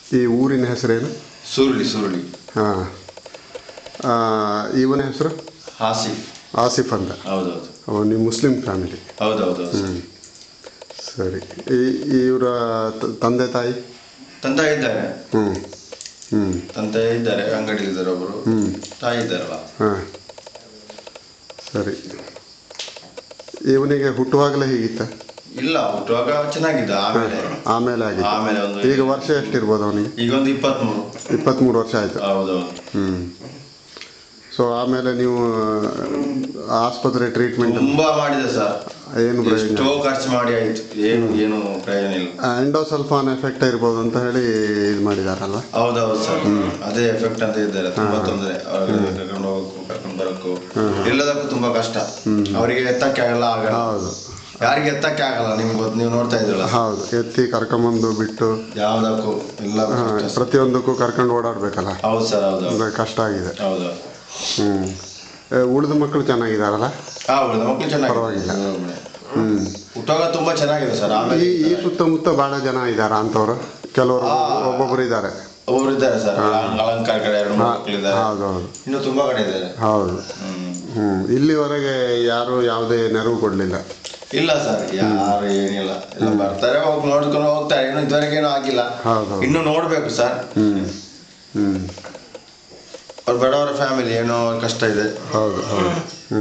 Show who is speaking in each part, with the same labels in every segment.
Speaker 1: ಈ ಊರಿನ ಹೆಸರೇನು
Speaker 2: ಸುರುಳಿ ಸುರುಳಿ
Speaker 1: ಹಾಂ ಇವನ ಹೆಸರು
Speaker 2: ಆಸಿಫ್
Speaker 1: ಆಸಿಫ್ ಅಂತ
Speaker 2: ಹೌದೌದು
Speaker 1: ಅವ ನೀವು ಮುಸ್ಲಿಂ ಫ್ಯಾಮಿಲಿ
Speaker 2: ಹೌದೌದು
Speaker 1: ಹ್ಞೂ ಸರಿ ಈ ಇವರ ತಂದೆ ತಾಯಿ
Speaker 2: ತಂದೆ ಇದ್ದಾರೆ
Speaker 1: ಹ್ಞೂ ಹ್ಞೂ
Speaker 2: ತಂದೆ ಇದ್ದಾರೆ ಅಂಗಡಿ ಇದ್ದಾರೆ ಒಬ್ಬರು
Speaker 1: ಹ್ಞೂ
Speaker 2: ತಾಯಿ ಇದ್ದಾರಲ್ಲ
Speaker 1: ಹಾಂ ಸರಿ ಇವನಿಗೆ ಹುಟ್ಟುವಾಗಲೇ ಹೀಗಿತ್ತ
Speaker 2: ಇಲ್ಲ ಹುಟ್ಟುವಾಗ ಚೆನ್ನಾಗಿದ್ದ ಆಮೇಲೆ
Speaker 1: ಆಮೇಲೆ ಆಗಿದೆ
Speaker 2: ಆಮೇಲೆ ಒಂದು
Speaker 1: ಈಗ ವರ್ಷ ಎಷ್ಟಿರ್ಬೋದು ಅವನಿಗೆ
Speaker 2: ಈಗ ಒಂದು ಇಪ್ಪತ್ಮೂರು
Speaker 1: ಇಪ್ಪತ್ತ್ಮೂರು ವರ್ಷ ಆಯಿತು
Speaker 2: ಹೌದೌದು
Speaker 1: ಹ್ಞೂ ಸೊ ಆಮೇಲೆ ನೀವು ಆಸ್ಪತ್ರೆ ಟ್ರೀಟ್ಮೆಂಟ್
Speaker 2: ತುಂಬಾ ಮಾಡಿದೆ ಸರ್
Speaker 1: ಏನು ಪ್ರಯೋಜನ
Speaker 2: ಎಷ್ಟೋ ಖರ್ಚು ಮಾಡಿ ಆಯ್ತು ಏನು ಏನು ಪ್ರಯೋಜನ ಇಲ್ಲ
Speaker 1: ಎಂಡೋಸಲ್ಫಾನ್ ಎಫೆಕ್ಟ್ ಇರ್ಬೋದು ಅಂತ ಹೇಳಿ ಇದು ಮಾಡಿದಾರಲ್ವ
Speaker 2: ಹೌದೌದು ಸರ್ ಅದೇ ಎಫೆಕ್ಟ್ ಅಂತ ಇದ್ದಾರೆ ತುಂಬಾ ತೊಂದರೆ ಅವ್ರಿಗೆ ಕರ್ಕೊಂಡು ಹೋಗಕ್ಕೂ ಕರ್ಕೊಂಡು ಬರಕ್ಕೂ ಎಲ್ಲದಕ್ಕೂ ತುಂಬಾ ಕಷ್ಟ ಅವರಿಗೆ ಎತ್ತಕ್ಕೆ ಆಗಲ್ಲ ಆಗಲ್ಲ
Speaker 1: ಹೌದು
Speaker 2: ಯಾರಿಗೆ ಎತ್ತಕ್ಕೆ ಆಗಲ್ಲ ನಿಮ್ಗೆ ಗೊತ್ತು ನೀವು ನೋಡ್ತಾ ಇದ್ರಲ್ಲ
Speaker 1: ಹೌದು ಎತ್ತಿ ಕರ್ಕೊಂಬಂದು ಬಿಟ್ಟು
Speaker 2: ಯಾವ್ದಕ್ಕೂ ಎಲ್ಲ
Speaker 1: ಹಾ,
Speaker 2: ಕಷ್ಟ ಸರ್.
Speaker 1: ಪ್ರತಿಯೊಂದಕ್ಕೂ ಕರ್ಕೊಂಡು ಓಡಾಡ್ಬೇಕಲ್ಲ
Speaker 2: ಹೌದು ಸರ್ ಹೌದು
Speaker 1: ಅಂದ್ರೆ ಕಷ್ಟ ಆಗಿದೆ
Speaker 2: ಹೌದು
Speaker 1: ಹ್ಞೂ ಉಳಿದ ಮಕ್ಕಳು ಚೆನ್ನಾಗಿದ್ದಾರಲ್ಲ
Speaker 2: ಹಾ ಉಳಿದ ಮಕ್ಕಳು
Speaker 1: ಪರವಾಗಿಲ್ಲ.
Speaker 2: ಚೆನ್ನಾಗಿದೆ
Speaker 1: ಹ್ಞೂ
Speaker 2: ಹುಟ್ಟುವಾಗ ತುಂಬಾ ಚೆನ್ನಾಗಿದೆ ಸರ್ ಆಮೇಲೆ
Speaker 1: ಈ ಈ ಸುತ್ತಮುತ್ತ ಭಾಳ ಜನ ಇದ್ದಾರ ಅಂಥವ್ರು ಕೆಲವರು ಒಬ್ಬೊಬ್ಬರು ಇದ್ದಾರೆ
Speaker 2: ಒಬ್ರು ಇದ್ದಾರೆ ಸರ್ ಅಲಂಕಾರ ಕಡೆ ಎರಡು ಮೂರು ಮಕ್ಕಳು ಇದ್ದಾರೆ
Speaker 1: ಹೌದು ಹೌದು
Speaker 2: ಇನ್ನು ತುಂಬಾ ಕಡೆ ಇದ್ದಾರೆ
Speaker 1: ಹೌದು
Speaker 2: ಹ್ಮ್
Speaker 1: ಹ್ಞೂ ಇಲ್ಲಿವರೆಗೆ ಯಾರು ಯಾವುದೇ ನೆರವು ಕೊಡಲಿಲ್ಲ
Speaker 2: ಇಲ್ಲ ಸರ್ ಯಾರು ಏನಿಲ್ಲ ಎಲ್ಲ ಬರ್ತಾರೆ ಹೋಗಿ ನೋಡ್ಕೊಂಡು ಹೋಗ್ತಾರೆ ಇನ್ನು ಇದುವರೆಗೆ ಏನೂ ಆಗಿಲ್ಲ
Speaker 1: ಹೌದು ಹೌದು
Speaker 2: ಇನ್ನು ನೋಡ್ಬೇಕು ಸರ್
Speaker 1: ಹ್ಞೂ ಹ್ಞೂ
Speaker 2: ಅವ್ರ ಬಡವರ ಫ್ಯಾಮಿಲಿ ಏನೋ ಕಷ್ಟ ಇದೆ
Speaker 1: ಹೌದು ಹೌದು ಹ್ಞೂ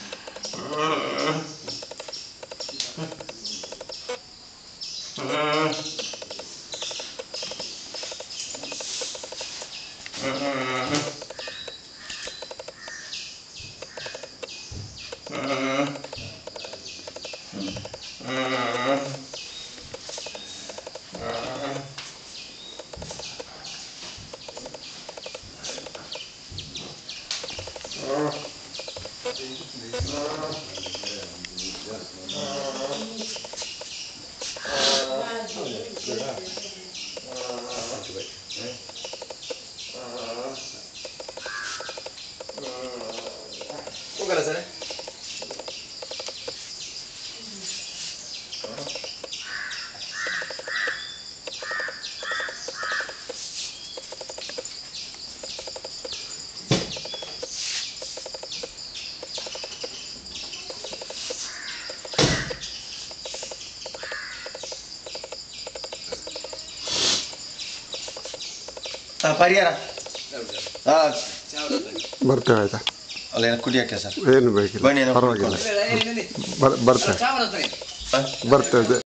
Speaker 2: ಪರಿಹಾರ ಹಾಂ
Speaker 1: ಬರ್ತೇವೆ ಆಯ್ತಾ
Speaker 2: ಅಲ್ಲೇನು ಕುಡಿಯೋಕ್ಕೆ ಸರ್
Speaker 1: ಏನು ಬೇಕಿಲ್ಲ
Speaker 2: ಬನ್ನಿ ಏನೋ
Speaker 1: ಪರವಾಗಿಲ್ಲ
Speaker 2: ಕುಡ್ಕೊಳ್ಳಿ.
Speaker 1: ಬರ್ ಬರ್ತೇವೆ
Speaker 2: ಹಾಂ
Speaker 1: ಬರ್ತೇವೆ